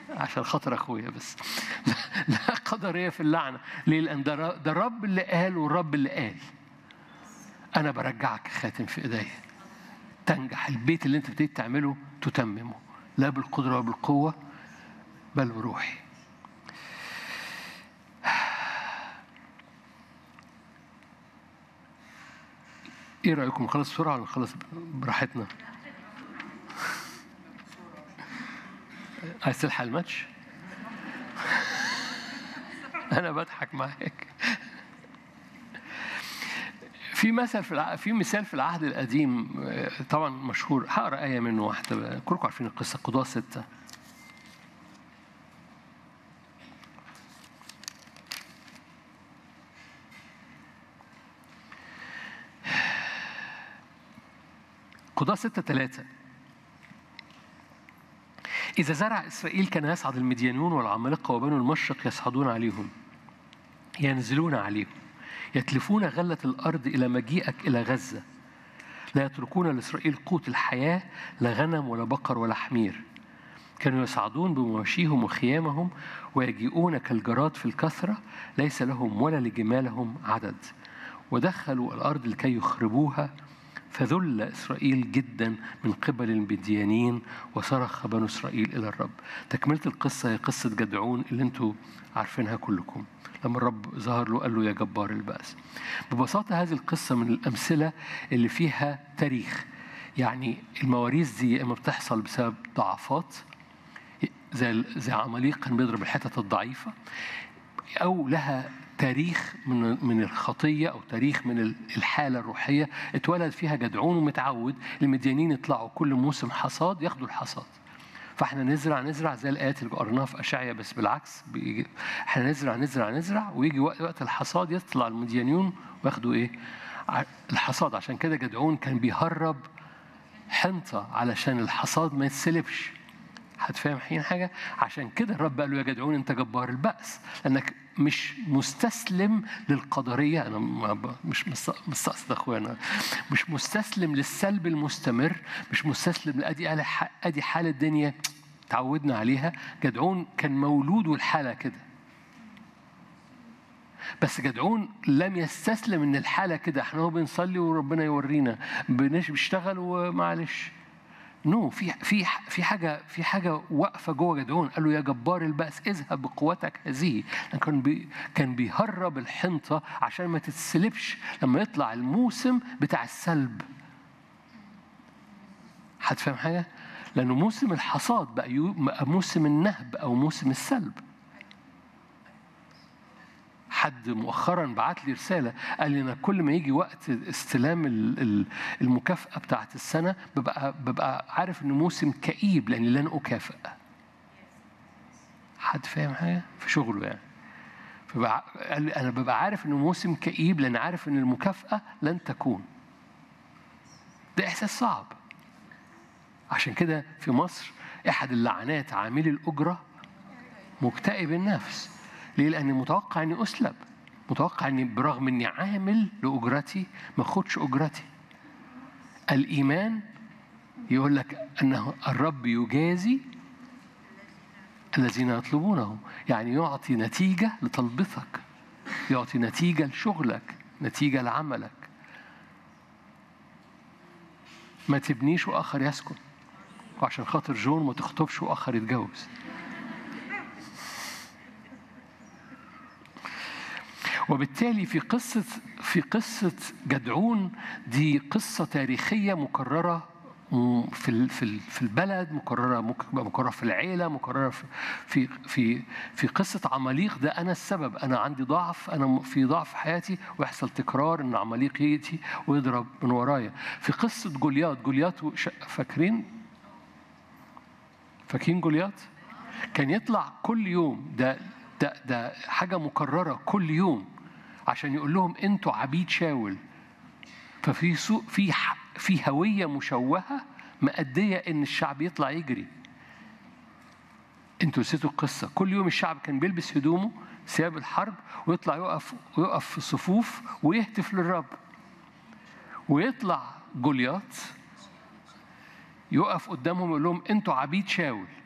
عشان خاطر اخويا بس لا قدريه في اللعنه ليه لان ده ر- ده الرب اللي قال والرب اللي قال انا برجعك خاتم في ايديا تنجح البيت اللي انت ابتديت تعمله تتممه لا بالقدره وبالقوه بل بروحي ايه رايكم نخلص بسرعه ولا نخلص براحتنا عايز تلحق الماتش انا بضحك معاك في مثل في الع... في مثال في العهد القديم آه، طبعا مشهور هقرا ايه منه واحده بقى. كلكم عارفين القصه قضاة سته قضاة ستة ثلاثة إذا زرع إسرائيل كان يصعد المديانون والعمالقة وبنو المشرق يصعدون عليهم ينزلون عليهم يتلفون غلة الأرض إلى مجيئك إلى غزة لا يتركون لإسرائيل قوت الحياة لا غنم ولا بقر ولا حمير كانوا يصعدون بمواشيهم وخيامهم ويجيئون كالجراد في الكثرة ليس لهم ولا لجمالهم عدد ودخلوا الأرض لكي يخربوها فذل إسرائيل جدا من قبل المديانين وصرخ بنو إسرائيل إلى الرب تكملة القصة هي قصة جدعون اللي انتوا عارفينها كلكم لما الرب ظهر له قال له يا جبار البأس ببساطة هذه القصة من الأمثلة اللي فيها تاريخ يعني المواريث دي اما بتحصل بسبب ضعفات زي زي عماليق كان بيضرب الحتت الضعيفة أو لها تاريخ من من الخطيه او تاريخ من الحاله الروحيه اتولد فيها جدعون ومتعود المديانين يطلعوا كل موسم حصاد ياخدوا الحصاد فاحنا نزرع نزرع زي الايات اللي قريناها في اشعيا بس بالعكس بيجي احنا نزرع نزرع نزرع ويجي وقت وقت الحصاد يطلع المديانيون وياخدوا ايه؟ ع- الحصاد عشان كده جدعون كان بيهرب حنطه علشان الحصاد ما يتسلبش هتفهم حين حاجه عشان كده الرب قال له يا جدعون انت جبار البأس لانك مش مستسلم للقدريه انا ما ب- مش مست- مستقصد اخويا انا مش مستسلم للسلب المستمر مش مستسلم لادي قال ح- ادي حال الدنيا تعودنا عليها جدعون كان مولود والحاله كده بس جدعون لم يستسلم ان الحاله كده احنا هو بنصلي وربنا يورينا بنش- بنشتغل ومعلش نو في في في حاجه في حاجه واقفه جوه جدعون قال له يا جبار البأس اذهب بقوتك هذه لأن كان بي كان بيهرب الحنطه عشان ما تتسلبش لما يطلع الموسم بتاع السلب هتفهم حاجه؟ لأنه موسم الحصاد بقى يو- بقى موسم النهب أو موسم السلب حد مؤخرا بعت لي رساله قال لي انا كل ما يجي وقت استلام ال- ال- المكافاه بتاعت السنه ببقى ببقى عارف انه موسم كئيب لاني لن اكافئ حد فاهم حاجه في شغله يعني فبقى قال لي انا ببقى عارف انه موسم كئيب لان عارف ان المكافاه لن تكون ده احساس صعب عشان كده في مصر احد اللعنات عاملي الاجره مكتئب النفس ليه؟ لأني متوقع إني أسلب متوقع إني برغم إني عامل لأجرتي ما أخدش أجرتي الإيمان يقول لك أنه الرب يجازي الذين يطلبونه يعني يعطي نتيجة لطلبتك يعطي نتيجة لشغلك نتيجة لعملك ما تبنيش وآخر يسكن وعشان خاطر جون ما تخطبش وآخر يتجوز وبالتالي في قصة في قصة جدعون دي قصة تاريخية مكررة م- في ال- في ال- في البلد مكررة ممكن تبقى مكررة في العيلة مكررة في في في في قصة عماليق ده أنا السبب أنا عندي ضعف أنا م- في ضعف في حياتي ويحصل تكرار إن عماليق يأتي ويضرب من ورايا في قصة جوليات جوليات وش- فاكرين فاكرين جوليات كان يطلع كل يوم ده ده ده حاجة مكررة كل يوم عشان يقول لهم انتوا عبيد شاول ففي سوء في ح- في هوية مشوهة مأدية ان الشعب يطلع يجري انتوا نسيتوا القصة كل يوم الشعب كان بيلبس هدومه ثياب الحرب ويطلع يقف ويقف في صفوف ويهتف للرب ويطلع جوليات يقف قدامهم يقول لهم انتوا عبيد شاول